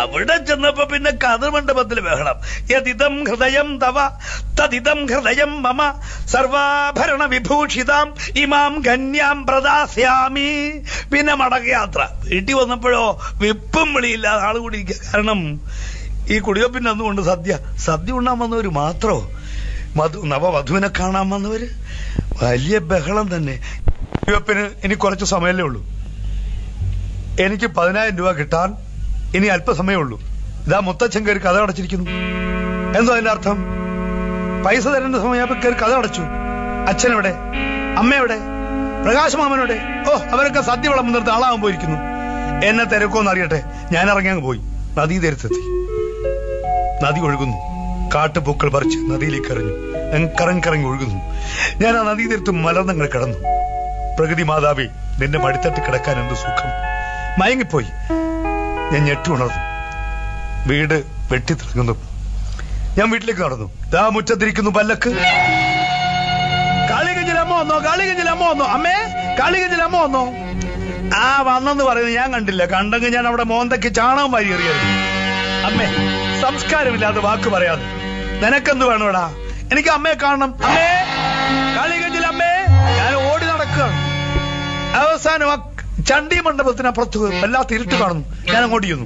അവിടെ ചെന്നപ്പോ പിന്നെ കതിർമണ്ഡപത്തിൽ ബഹളം യതിദം ഹൃദയം തവ തതിദം ഹൃദയം മമ സർവാഭരണ വിഭൂഷിതാം ഇമാം ഗന്യാം പ്രദാസ്യാമി പിന്നെ മടക്കയാത്ര വീട്ടിൽ വന്നപ്പോഴോ വിപ്പും വിളിയില്ലാതെ ആള് കൂടി ഇരിക്കുക കാരണം ഈ കുടിവെപ്പിന്റെ അന്നുകൊണ്ട് സദ്യ സദ്യ ഉണ്ണാൻ വന്നവര് മാത്രോ മധു നവവധുവിനെ കാണാൻ വന്നവര് വലിയ ബഹളം തന്നെ കുടിവെപ്പിന് ഇനി കുറച്ച് സമയമല്ലേ ഉള്ളൂ എനിക്ക് പതിനായിരം രൂപ കിട്ടാൻ ഇനി അല്പസമയമേ ഉള്ളൂ ഇതാ മുത്തച്ഛൻ കയറി കഥ അടച്ചിരിക്കുന്നു എന്തോ അതിന്റെ അർത്ഥം പൈസ തരേണ്ട സമയം കയറി കഥ അടച്ചു അച്ഛനെവിടെ അമ്മയെവിടെ പ്രകാശമാമനോടെ ഓ അവരൊക്കെ സദ്യ വിളമ്പുന്നിടത്ത് ആളാവാൻ പോയിരിക്കുന്നു എന്നെ തിരക്കോന്ന് അറിയട്ടെ ഞാൻ ഇറങ്ങി അങ്ങ് പോയി നദീ തീരത്തെത്തി നദി ഒഴുകുന്നു കാട്ടുപൂക്കൾ പറിച്ച് നദിയിലേക്ക് എറിഞ്ഞു അങ്ങ് കറങ്ങി കറങ്ങി ഒഴുകുന്നു ഞാൻ ആ നദീ തീരത്ത് മലർന്നങ്ങൾ കിടന്നു പ്രകൃതി മാതാവേ നിന്റെ മടിത്തട്ടി കിടക്കാൻ എന്ത് സുഖം മയങ്ങിപ്പോയി ഞാൻ ഞെട്ടി ഉണർന്നു വീട് വെട്ടിത്തിളങ്ങുന്നു ഞാൻ വീട്ടിലേക്ക് നടന്നു ദാ മുറ്റത്തിരിക്കുന്നു പല്ലക്ക് കാളികഞ്ചിൽ അമ്മ വന്നോ കാളികഞ്ചിൽ അമ്മ വന്നോ അമ്മേ കാളികഞ്ചിൽ അമ്മ വന്നോ ആ വന്നെന്ന് പറയുന്നത് ഞാൻ കണ്ടില്ല കണ്ടെങ്കിൽ ഞാൻ അവിടെ മോന്തയ്ക്ക് ചാണകം വാരി എറിയായിരുന്നു അമ്മേ സംസ്കാരമില്ലാതെ വാക്ക് പറയാതെ നിനക്കെന്ത് വേണോടാ എനിക്ക് അമ്മയെ കാണണം അമ്മേ കാളികഞ്ചിൽ അമ്മേ ഞാൻ ഓടി നടക്കുകയാണ് അവസാനം ആ ചണ്ഡി മണ്ഡപത്തിനപ്പുറത്ത് വല്ലാത്ത ഇരുട്ട് കാണുന്നു ഞാൻ അങ്ങോട്ട് ചെയ്യുന്നു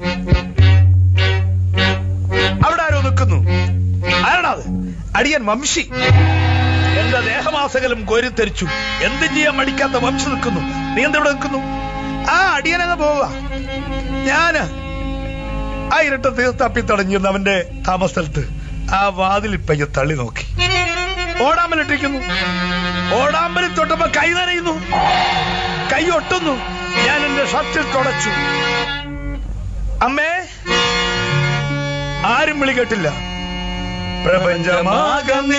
അവിടെ ആരോ നിൽക്കുന്നു ആരാണത് അടിയൻ വംശി എന്റെ ദേഹമാസകലം കോരിത്തെരിച്ചു എന്തും ചെയ്യാൻ മടിക്കാത്ത വംശി നിൽക്കുന്നു നീ എന്തിവിടെ നിൽക്കുന്നു ആ അടിയനങ്ങ് പോവുക ഞാന് ആ ഇരട്ടത്ത് തപ്പി തടഞ്ഞിരുന്ന അവന്റെ താമസസ്ഥലത്ത് ആ വാതിൽ പയ്യെ തള്ളി നോക്കി ഓടാമ്പലിട്ടിരിക്കുന്നു ഓടാമ്പലിൽ തൊട്ടപ്പോ കൈ നനയുന്നു കൈ ഒട്ടുന്നു ഞാൻ എന്റെ ഷർട്ടിൽ തുടച്ചു അമ്മേ ആരും വിളി കേട്ടില്ല പ്രപഞ്ചമാകം